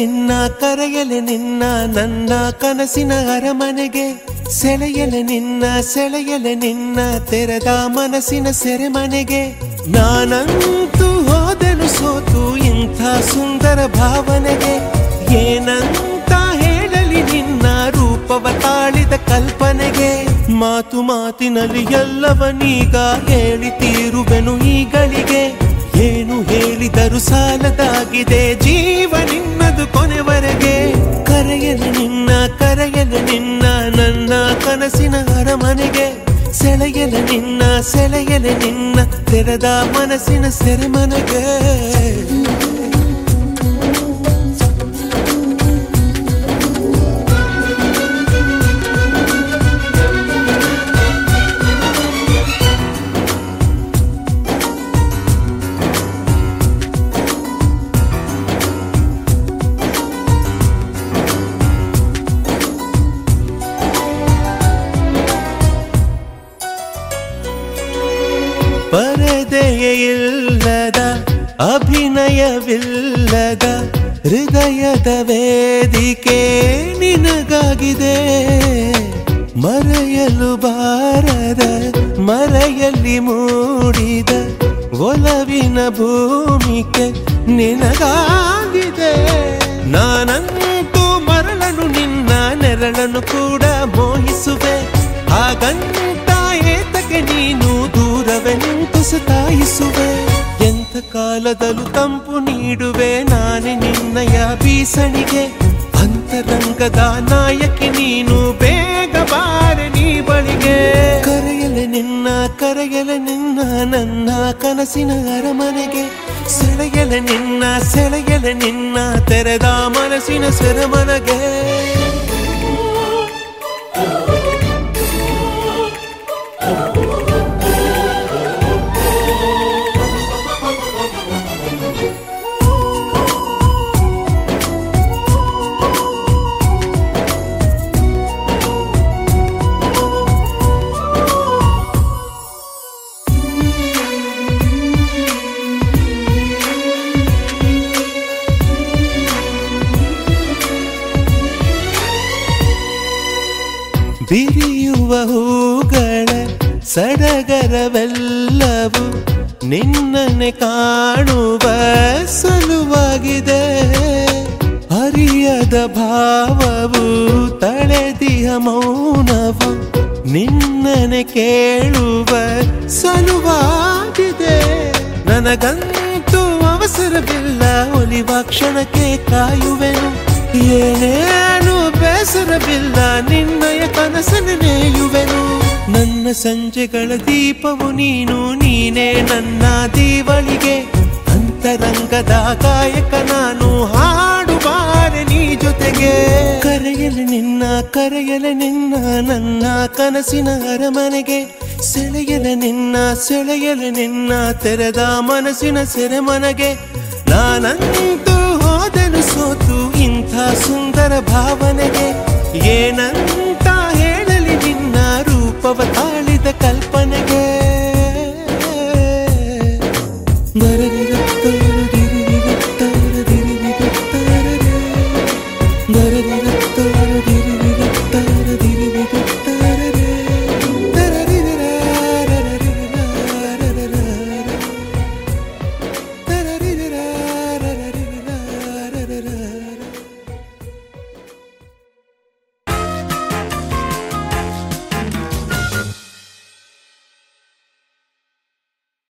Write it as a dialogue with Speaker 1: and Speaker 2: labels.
Speaker 1: ನಿನ್ನ ಕರೆಯಲೆ ನಿನ್ನ ನನ್ನ ಕನಸಿನ ಅರಮನೆಗೆ ಸೆಳೆಯಲೆ ನಿನ್ನ ಸೆಳೆಯಲೆ ನಿನ್ನ ತೆರೆದ ಮನಸ್ಸಿನ ಸೆರೆಮನೆಗೆ ನಾನಂತೂ ಹೋದೆನು ಸೋತು ಇಂಥ ಸುಂದರ ಭಾವನೆಗೆ ಏನಂತ ಹೇಳಲಿ ನಿನ್ನ ರೂಪವ ತಾಳಿದ ಕಲ್ಪನೆಗೆ ಮಾತು ಮಾತಿನಲ್ಲಿ ಎಲ್ಲವನೀಗ ಹೇಳಿ ತೀರುವೆನು ಈಗಳಿಗೆ ಏನು ಹೇಳಿದರು ಸಾಲದಾಗಿದೆ ಜೀವ ನಿನ್ನದು ಕೊನೆವರೆಗೆ ಕರೆಯಲು ನಿನ್ನ ಕರೆಯಲು ನಿನ್ನ ನನ್ನ ಕನಸಿನ ಅರಮನೆಗೆ ಸೆಳೆಯಲು ನಿನ್ನ ಸೆಳೆಯಲು ನಿನ್ನ ತೆರೆದ ಮನಸ್ಸಿನ ಸೆರೆಮನೆಗೆ ಪರದೆಯಿಲ್ಲದ ಅಭಿನಯವಿಲ್ಲದ ಹೃದಯದ ವೇದಿಕೆ ನಿನಗಾಗಿದೆ ಮರೆಯಲು ಬಾರದ ಮರೆಯಲ್ಲಿ ಮೂಡಿದ ಒಲವಿನ ಭೂಮಿಕೆ ನಿನಗಾಗಿದೆ ನಾನಂತೂ ಮರಳನು ನಿನ್ನ ನೆರಳನ್ನು ಕೂಡ ಮೋಹಿಸುವೆ ಹಾಗಂತ ಏತಕ್ಕೆ ನೀನು ದೂರವೇ ನಿಂತು ಸತಾಯಿಸುವೆ ಎಂಥ ಕಾಲದಲ್ಲೂ ತಂಪು ನೀಡುವೆ ನಾನೇ ನಿನ್ನಯ ಬೀಸಣಿಗೆ ಅಂತರಂಗದ ನಾಯಕಿ ನೀನು ಬೇಗ ಬಾರೆ ನೀ ಬಳಿಗೆ ಕರೆಯಲೆ ನಿನ್ನ ಕರೆಯಲೆ ನಿನ್ನ ನನ್ನ ಕನಸಿನ ಅರಮನೆಗೆ ಸೆಳೆಯಲೆ ನಿನ್ನ ಸೆಳೆಯಲೆ ನಿನ್ನ ತೆರೆದ ಮನಸ್ಸಿನ ಸೆರೆಮನೆಗೆ ಬಿರಿಯುವ ಹೂಗಳ ಸಡಗರವೆಲ್ಲವೂ ನಿನ್ನನೆ ಕಾಣುವ ಸಲುವಾಗಿದೆ ಅರಿಯದ ಭಾವವು ತಳೆದಿಯ ಮೌನವು ನಿನ್ನನೆ ಕೇಳುವ ಸಲುವಾಗಿದೆ ನನಗಂತೂ ಅವಸರವಿಲ್ಲ ಒಲಿವ ಕ್ಷಣಕ್ಕೆ ಕಾಯುವೆನು ಏನೇನು ಬೇಸರವಿಲ್ಲ ನಿನ್ನಯ ಕನಸನ್ನು ನೇಯುವೆನು ನನ್ನ ಸಂಜೆಗಳ ದೀಪವು ನೀನು ನೀನೇ ನನ್ನ ದೀವಳಿಗೆ ಅಂತರಂಗದ ಗಾಯಕ ನಾನು ಹಾಡುವಾರೆ ನೀ ಜೊತೆಗೆ ಕರೆಯಲು ನಿನ್ನ ಕರೆಯಲು ನಿನ್ನ ನನ್ನ ಕನಸಿನ ಅರಮನೆಗೆ ಸೆಳೆಯಲು ನಿನ್ನ ಸೆಳೆಯಲು ನಿನ್ನ ತೆರೆದ ಮನಸ್ಸಿನ ಸೆರೆಮನೆಗೆ ನಾನಂತೂ